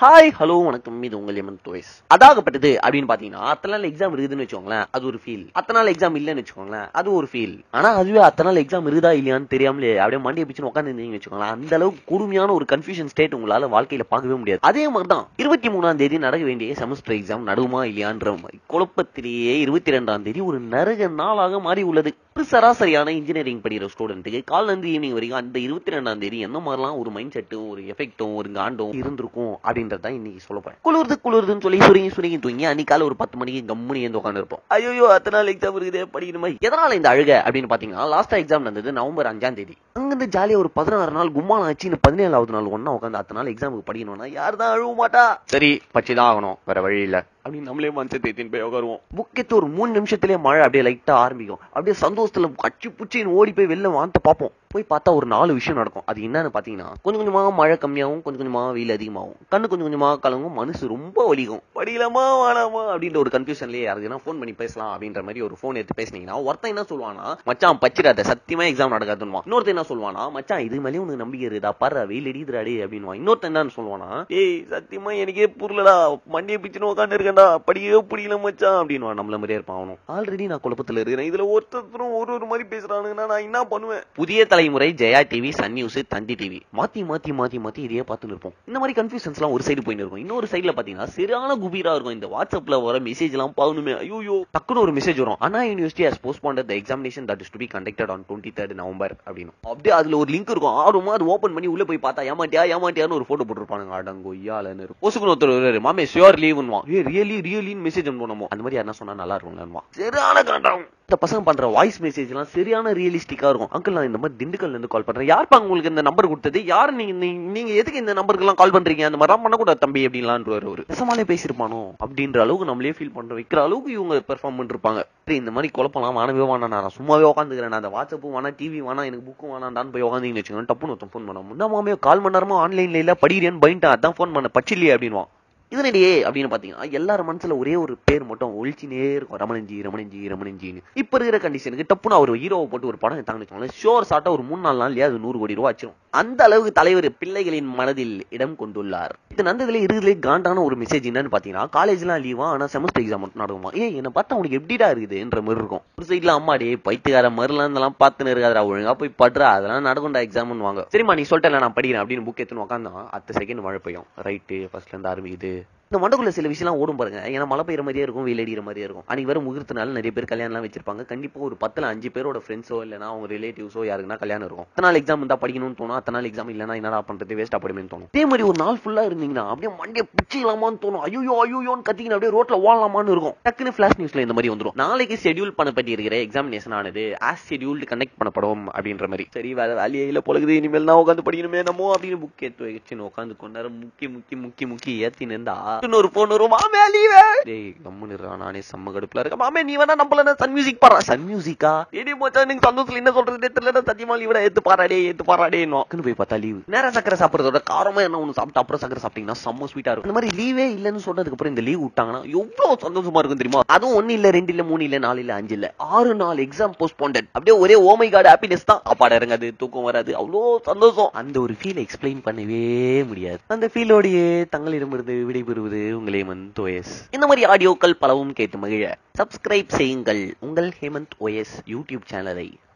hi hello வணக்கம் இது உங்கள் எமன் தோய்ஸ் அதாகப்பட்டது அப்படின்னு பாத்தீங்கன்னா அத்தனை நாள் எக்ஸாம் இருக்குதுன்னு வச்சுக்கோங்களேன் அது ஒரு ஃபீல் அத்தனை நாள் எக்ஸாம் இல்லைன்னு வச்சுக்கோங்களேன் அது ஒரு ஃபீல் ஆனா அதுவே அத்தனை நாள் எக்ஸாம் இருக்குதா இல்லையான்னு தெரியாமலே அப்படியே மண்டியை பிச்சுன்னு உட்காந்துருந்தீங்கன்னு வச்சுக்கோங்களேன் அந்த அளவுக்கு கொடுமையான ஒரு கன்ஃபியூஷன் ஸ்டேட் உங்களால வாழ்க்கையில பார்க்கவே முடியாது அதே மாதிரி தான் இருபத்தி மூணாம் தேதி நடக்க வேண்டிய செமஸ்டர் எக்ஸாம் நடுவுமா இல்லையான்ற மாதிரி குழப்பத்திலேயே இருபத்தி ரெண்டாம் தேதி ஒரு நரக நாளாக மாறி உள்ளது ஒரு சராசரியான இன்ஜினியரிங் படிக்கிற ஸ்டூடெண்ட்டுக்கு கால் இருந்து ஈவினிங் வரைக்கும் அந்த இருபத்தி ரெண்டாம் தேதி என்ன மாதிரிலாம் ஒரு மைண்ட் செட்டும் ஒரு எஃபெக்டும் ஒரு காண்டும் இருந்திருக்கும் அப்படின்றத இன்னைக்கு சொல்ல போறேன் குளிர்து குளிர்துன்னு சொல்லி சுருங்கி சுருங்கி தூங்கி அன்னைக்கு காலை ஒரு பத்து மணிக்கு கம்முனி ஏந்து உட்காந்து இருப்போம் ஐயோ அத்தனை நாள் எக்ஸாம் இருக்குது படிக்கணுமா எதனால இந்த அழுக அப்படின்னு பாத்தீங்கன்னா லாஸ்டா எக்ஸாம் நடந்தது நவம்பர் அஞ்சாம் தேதி அங்கிருந்து ஜாலியா ஒரு பதினாறு நாள் கும்மானம் ஆச்சு இந்த பதினேழாவது நாள் ஒன்னா உட்காந்து அத்தனை நாள் எக்ஸாமுக்கு படிக்கணும்னா யார் தான் அழுவ மாட்டா சரி பச்சுதான் ஆகணும் வேற வழி இல்ல அப்படின்னு நம்மளே மனசை தேத்தின்னு போய் உட்காருவோம் புக் எடுத்து ஒரு மூணு நிமிஷத்திலே மழை அப்படியே லைட்டா ஆரம்பிக்கும் அப்படியே சந்தோஷத்துல கச்சி புச்சின்னு ஓடி போய் வெளில வாந்த பார்ப்போம் போய் பார்த்தா ஒரு நாலு விஷயம் நடக்கும் அது என்னன்னு பாத்தீங்கன்னா கொஞ்சம் கொஞ்சமா மழை கம்மியாகும் கொஞ்சம் கொஞ்சமா வெயில் அதிகமாகும் கண்ணு கொஞ்சம் கொஞ்சமா கலங்கும் மனசு ரொம்ப வலிக்கும் படிக்கலாமா வேணாமா அப்படின்ற ஒரு கன்ஃபியூஷன்லயே யாருக்குன்னா ஃபோன் பண்ணி பேசலாம் அப்படின்ற மாதிரி ஒரு ஃபோன் எடுத்து பேசுனீங்கன்னா ஒருத்தன் என்ன சொல்லுவானா மச்சான் பச்சிடாத சத்தியமா எக்ஸாம் நடக்காதுன்னு இன்னொருத்தன் என்ன சொல்லுவானா மச்சான் இது மேலே உனக்கு நம்பிக்கை இருக்குதா பாரு வெயில் அடிக்குதுடாடே அப்படின்னு இன்னொருத்தன் என்னன்னு சொல்லுவானா ஏய் சத்தியமா எனக்கே புரியலடா மண்டியை பிச்சுன்னு உட்காந்து இருக்கேன்டா படிக்கவே புரியல மச்சான் அப்படின்னு நம்மள மாதிரியே இருப்பான் அவனும் ஆல்ரெடி நான் குழப்பத்துல இருக்கிறேன் இதுல ஒருத்தரும் ஒரு ஒரு மாதிரி பேசுறானுங்கன்னா நான் என்ன பண்ணுவேன் புதிய தலைமுறை Jaya TV Sun News Thanthi TV மாத்தி மாத்தி மாத்தி மாத்தி இதையே பார்த்துன்னு இருப்போம் இந்த மாதிரி கன்ஃபியூஷன்ஸ் எல்லாம் ஒரு சைடு போயின்னு இருக்கும் இன்னொரு சைடுல பாத்தீங்கன்னா சரியான குபீரா இருக்கும் இந்த வாட்ஸ்அப்ல வர மெசேஜ் எல்லாம் பார்க்கணுமே ஐயோ டக்குன்னு ஒரு மெசேஜ் வரும் Anna university has postponed the examination that is to be conducted on twenty third November அப்படின்னு அப்படியே அதுல ஒரு லிங்க் இருக்கும் ஆர்வமா அது ஓபன் பண்ணி உள்ள போய் பார்த்தா ஏமாட்டியா ஏமாட்டியான்னு ஒரு போட்டோ போட்டுருப்பானுங்க அடங்கொய்யாலன்னு இருக்கும் ஒசுக்குன்னு ஒருத்தர் வருவாரு மாமே ஷியோர் லீவ்னுவான் ஏ ரியலி ரியலின்னு மெசேஜ் அனுப்பணுமோ அந்த மாதிரி யாரா சொன்னா நல்லா இருக்கும்லன்னுவான் சரியான காண்டாகும் இந்த பசங்க பண்ற வாய்ஸ் மெசேஜ் எல்லாம் சரியான ரியலிஸ்டிக்கா இருக்கும் அங்கிள் நான் இந்த மாதிரி திண்டுக்கல்ல இருந்து கால் பண்றேன் யாருப்பா உங்களுக்கு இந்த நம்பர் கொடுத்தது யார் நீங்க நீங்க- நீங்க எதுக்கு இந்த நம்பருக்கு எல்லாம் கால் பண்றீங்க அந்த மாதிரி பண்ணக்கூடாது தம்பி அப்படின்லான்ற ஒரு ரசமாலே பேசியிருப்பானோ அப்படின்ற அளவுக்கு நம்மளே ஃபீல் பண்ற வைக்கிற அளவுக்கு இவங்க பெர்ஃபார்ம் பண்ணிருப்பாங்க சரி, இந்த மாதிரி குழப்பம்லாம் வானவே வேணாம் நான் சும்மாவே உட்காந்துக்கிறேன் நான் அந்த வாட்ஸ்அப்பும் வேணா டிவி வேணா எனக்கு புக்கும் வேணாண்டான்னு போய் உட்காந்தீங்கன்னு வச்சுக்கோங்க டப்புன்னு ஒருத்தன் ஃபோன் பண்ண முன்னா மாமே கால் மணி நேரமா ஆன்லைன்ல இல்ல படிக்கிறேன்னு பயன்ட்டேன் அதான் ஃபோன் பண்ண பச்சில்லையே அப்படின்வான் இதனிடையே அப்படின்னு பாத்தீங்கன்னா எல்லாரும் மனசுல ஒரே ஒரு பேர் மட்டும் ஒழிச்சினே இருக்கும் ரமணஞ்சி ரமணஞ்சி ரமணஞ்சின்னு இப்ப இருக்கிற கண்டிஷனுக்கு டப்புன்னு அவர் ஹீரோவை போட்டு ஒரு படம் எடுத்தாங்கன்னு வச்சுக்கோங்களேன் ஷோர் சாட்டா ஒரு மூணு நாலு நாள்லயே அது நூறு கோடி ரூபா ஆச்சிரும் அந்த அளவுக்கு தலைவர் பிள்ளைகளின் மனதில் இடம் கொண்டுள்ளார் இது நந்ததுல இருக்குதுலே காண்டான ஒரு மெசேஜ் என்னன்னு பாத்தீங்கன்னா காலேஜ்லாம் லீவா ஆனா செமஸ்டர் எக்ஸாம் மட்டும் நடக்குமா ஏன் என்ன பார்த்தா உனக்கு எப்படிடா இருக்குதுன்ற மாதிரி இருக்கும் ஒரு சைட்ல அம்மாடி பைத்துக்கார மாதிரிலாம் இதெல்லாம் பார்த்துன்னு இருக்காதா ஒழுங்கா போய் படுறா அதெல்லாம் நடக்கும்டா எக்ஸாம்னு வாங்க சரிம்மா நீ சொல்லிட்டல நான் படிக்கிறேன் அப்படின்னு புக் எடுத்துன்னு உட்காந்தான் அடுத்த செகண்ட் மழை பெய்யும் ரைட்டு ஃபர்ஸ்ட்ல இருந்து ஆரம்பிக்குது இந்த மண்டக்குள்ள சில விஷயம்லாம் ஓடும் பாருங்க ஏன்னா மழை பெய்யுற மாதிரியே இருக்கும் வெயில் அடிக்கிற மாதிரியே இருக்கும் அன்னைக்கு வேற முகூர்த்த நாள் நிறைய பேர் கல்யாணம்லாம் வச்சிருப்பாங்க கண்டிப்பா ஒரு பத்துல அஞ்சு பேரோட ஃப்ரெண்ட்ஸோ இல்லைனா அவங்க ரிலேட்டிவ்ஸோ யாருக்குன்னா கல்யாணம் இருக்கும் அத்தனை நாள் எக்ஸாம் இருந்தா படிக்கணும்னு தோணும் அத்தனை நாள் எக்ஸாம் இல்லைனா என்னடா பண்றது வேஸ்டா படிக்கணும்னு தோணும் அதே மாதிரி ஒரு நாள் ஃபுல்லா இருந்தீங்கன்னா அப்படியே மண்டே பிச்சிக்கலாமான்னு தோணும் ஐயோ ஐயோன்னு கத்திக்கின்னு அப்படியே ரோட்ல ஓடலாமான்னு இருக்கும் டக்குன்னு ஃபிளாஷ் நியூஸ்ல இந்த மாதிரி வந்துரும் நாளைக்கு ஷெட்யூல் பண்ணப்பட்டு இருக்கிற எக்ஸாமினேஷன் ஆனது ஆஸ் ஷெட்யூல்டு கனெக்ட் பண்ணப்படும் அப்படின்ற மாதிரி சரி வேற வேலையே இல்ல பொழுது இனிமேல் தான் உட்காந்து படிக்கணுமே என்னமோ அப்படின்னு புக் எடுத்து வச்சுன்னு உட்காந்து கொண்டாரு முக்கி முக்கி முக்கி முக்கி ஏத்தி நின்றா இன்னொரு போன் வரும் மாமே லீவே டேய் கம்முன்னு இருடா, நானே செம்ம கடுப்புல இருக்க மாமே நீ வேணா நம்மள சன் மியூசிக் பாடுறா சன் மியூசிக்கா ஏடி மச்சான் நீங்க சந்தோஷத்துல என்ன சொல்றது தெரியல சத்தியமா லீவ் ஏத்து பாராடே ஏத்து பாராடேன்னு போய் பார்த்தா லீவ் நேரா சக்கரை சாப்பிடுறதோட காரமா என்ன ஒண்ணு சாப்பிட்டு அப்புறம் சக்கரை சாப்பிட்டீங்கன்னா செம்ம ஸ்வீட்டா இருக்கும் இந்த மாதிரி லீவே இல்லன்னு சொன்னதுக்கு அப்புறம் இந்த லீவ் விட்டாங்கன்னா எவ்வளவு சந்தோஷமா இருக்கும் தெரியுமா அதுவும் ஒண்ணு இல்ல ரெண்டு இல்ல மூணு இல்ல நாலு இல்ல அஞ்சு இல்ல ஆறு நாள் எக்ஸாம் போஸ்ட்போண்டட் அப்படியே ஒரே ஓமை கார்டு ஹாப்பினஸ் தான் அப்பாட இறங்காது தூக்கம் வராது அவ்வளோ சந்தோஷம் அந்த ஒரு ஃபீல் எக்ஸ்பிளைன் பண்ணவே முடியாது அந்த ஃபீலோடையே தங்களிடமிருந்து விடைபெறுவது உங்கள் ஹேமந்த் ஓஎஸ் இந்த மாதிரி ஆடியோக்கள் பலவும் கேட்டு மகிழ சப்ஸ்கிரைப் செய்யுங்கள் உங்கள் ஹேமந்த் ஓஎஸ் யூடியூப் சேனலை